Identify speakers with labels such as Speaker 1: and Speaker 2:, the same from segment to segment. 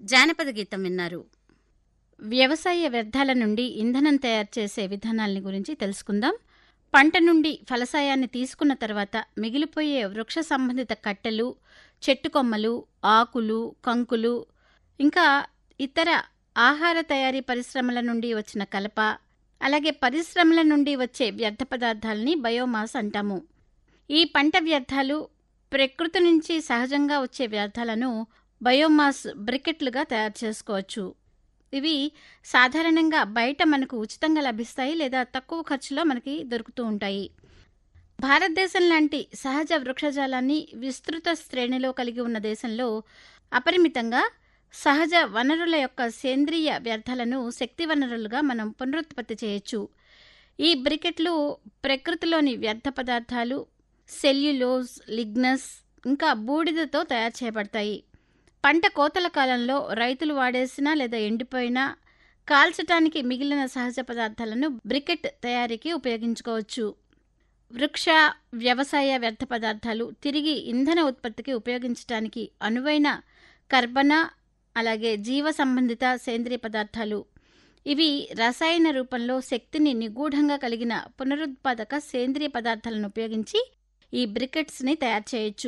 Speaker 1: జానపద గీతం విన్నారు వ్యవసాయ వ్యర్థాల నుండి ఇంధనం తయారు చేసే విధానాల్ని గురించి తెలుసుకుందాం పంట నుండి ఫలసాయాన్ని తీసుకున్న తర్వాత మిగిలిపోయే వృక్ష సంబంధిత కట్టెలు చెట్టు కొమ్మలు ఆకులు కంకులు ఇంకా ఇతర ఆహార తయారీ పరిశ్రమల నుండి వచ్చిన కలప అలాగే పరిశ్రమల నుండి వచ్చే వ్యర్థ పదార్థాలని బయోమాస్ అంటాము ఈ పంట వ్యర్థాలు ప్రకృతి నుంచి సహజంగా వచ్చే వ్యర్థాలను బయోమాస్ బ్రికెట్లుగా తయారు చేసుకోవచ్చు ఇవి సాధారణంగా బయట మనకు ఉచితంగా లభిస్తాయి లేదా తక్కువ ఖర్చులో మనకి దొరుకుతూ ఉంటాయి భారతదేశం లాంటి సహజ వృక్షజాలాన్ని విస్తృత శ్రేణిలో కలిగి ఉన్న దేశంలో అపరిమితంగా సహజ వనరుల యొక్క సేంద్రియ వ్యర్థాలను శక్తి వనరులుగా మనం పునరుత్పత్తి చేయొచ్చు ఈ బ్రికెట్లు ప్రకృతిలోని వ్యర్థ పదార్థాలు సెల్యులోజ్ లిగ్నస్ ఇంకా బూడిదతో తయారు చేయబడతాయి పంట కోతల కాలంలో రైతులు వాడేసిన లేదా ఎండిపోయిన కాల్చటానికి మిగిలిన సహజ పదార్థాలను బ్రికెట్ తయారీకి ఉపయోగించుకోవచ్చు వృక్ష వ్యవసాయ వ్యర్థ పదార్థాలు తిరిగి ఇంధన ఉత్పత్తికి ఉపయోగించడానికి అనువైన కర్బన అలాగే జీవ సంబంధిత సేంద్రియ పదార్థాలు ఇవి రసాయన రూపంలో శక్తిని నిగూఢంగా కలిగిన పునరుత్పాదక సేంద్రియ పదార్థాలను ఉపయోగించి ఈ బ్రికెట్స్ని తయారు చేయొచ్చు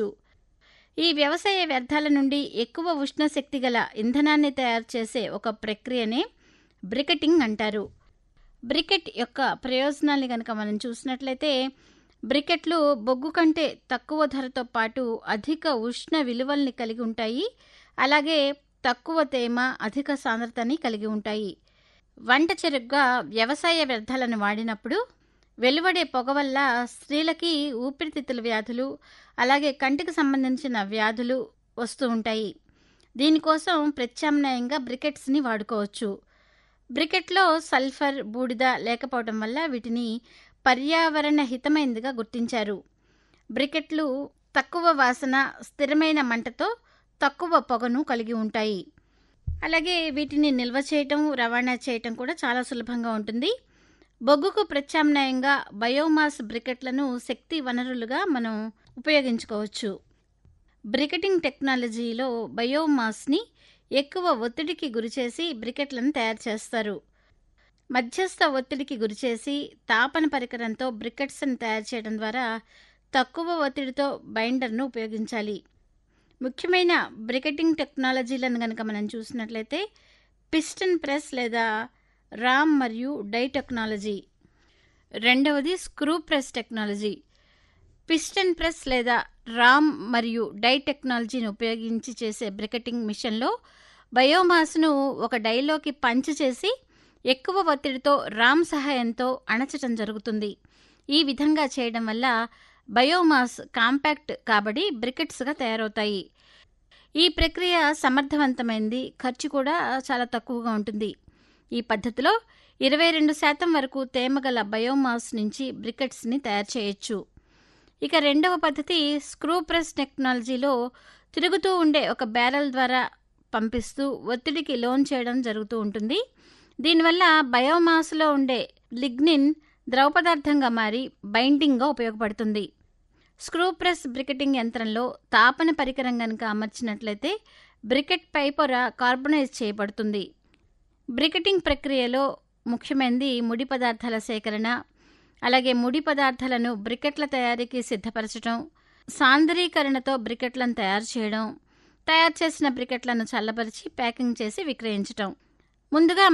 Speaker 1: ఈ వ్యవసాయ వ్యర్థాల నుండి ఎక్కువ ఉష్ణశక్తి గల ఇంధనాన్ని తయారు చేసే ఒక ప్రక్రియనే బ్రికెటింగ్ అంటారు బ్రికెట్ యొక్క ప్రయోజనాల్ని కనుక మనం చూసినట్లయితే బ్రికెట్లు బొగ్గు కంటే తక్కువ ధరతో పాటు అధిక ఉష్ణ విలువల్ని కలిగి ఉంటాయి అలాగే తక్కువ తేమ అధిక సాంద్రతని కలిగి ఉంటాయి వంట చెరుగ్గా వ్యవసాయ వ్యర్థాలను వాడినప్పుడు వెలువడే పొగ వల్ల స్త్రీలకి ఊపిరితిత్తుల వ్యాధులు అలాగే కంటికి సంబంధించిన వ్యాధులు వస్తూ ఉంటాయి దీనికోసం ప్రత్యామ్నాయంగా బ్రికెట్స్ని వాడుకోవచ్చు బ్రికెట్లో సల్ఫర్ బూడిద లేకపోవడం వల్ల వీటిని పర్యావరణ హితమైనదిగా గుర్తించారు బ్రికెట్లు తక్కువ వాసన స్థిరమైన మంటతో తక్కువ పొగను కలిగి ఉంటాయి అలాగే వీటిని నిల్వ చేయటం రవాణా చేయటం కూడా చాలా సులభంగా ఉంటుంది బొగ్గుకు ప్రత్యామ్నాయంగా బయోమాస్ బ్రికెట్లను శక్తి వనరులుగా మనం ఉపయోగించుకోవచ్చు బ్రికెటింగ్ టెక్నాలజీలో బయోమాస్ని ఎక్కువ ఒత్తిడికి గురిచేసి బ్రికెట్లను తయారు చేస్తారు మధ్యస్థ ఒత్తిడికి గురిచేసి తాపన పరికరంతో బ్రికెట్స్ని తయారు చేయడం ద్వారా తక్కువ ఒత్తిడితో బైండర్ను ఉపయోగించాలి ముఖ్యమైన బ్రికెటింగ్ టెక్నాలజీలను కనుక మనం చూసినట్లయితే పిస్టన్ ప్రెస్ లేదా రామ్ మరియు డై టెక్నాలజీ రెండవది screw press technology piston press లేదా రామ్ మరియు డై టెక్నాలజీని ఉపయోగించి చేసే బ్రికెటింగ్ మిషన్లో బయోమాస్ను ఒక డైలోకి పంచ్ చేసి ఎక్కువ ఒత్తిడితో రామ్ సహాయంతో అణచటం జరుగుతుంది ఈ విధంగా చేయడం వల్ల బయోమాస్ కాంపాక్ట్ కాబడి బ్రికెట్స్గా తయారవుతాయి ఈ ప్రక్రియ సమర్థవంతమైంది ఖర్చు కూడా చాలా తక్కువగా ఉంటుంది ఈ పద్ధతిలో ఇరవై రెండు శాతం వరకు తేమగల బయోమాస్ నుంచి బ్రికెట్స్ని తయారు చేయొచ్చు ఇక రెండవ పద్ధతి స్క్రూ ప్రెస్ టెక్నాలజీలో తిరుగుతూ ఉండే ఒక బ్యారెల్ ద్వారా పంపిస్తూ ఒత్తిడికి లోన్ చేయడం జరుగుతూ ఉంటుంది దీనివల్ల బయోమాస్లో ఉండే లిగ్నిన్ ద్రవ పదార్థంగా మారి బైండింగ్గా ఉపయోగపడుతుంది స్క్రూ ప్రెస్ బ్రికెటింగ్ యంత్రంలో తాపన పరికరం కనుక అమర్చినట్లయితే బ్రికెట్ పై పొర కార్బనైజ్ చేయబడుతుంది బ్రికెటింగ్ ప్రక్రియలో ముఖ్యమైనది ముడి పదార్థాల సేకరణ అలాగే ముడి పదార్థాలను బ్రికెట్ల తయారీకి సిద్ధపరచడం సాంద్రీకరణతో బ్రికెట్లను తయారు చేయడం తయారు చేసిన బ్రికెట్లను చల్లబరిచి ప్యాకింగ్ చేసి విక్రయించటం ముందుగా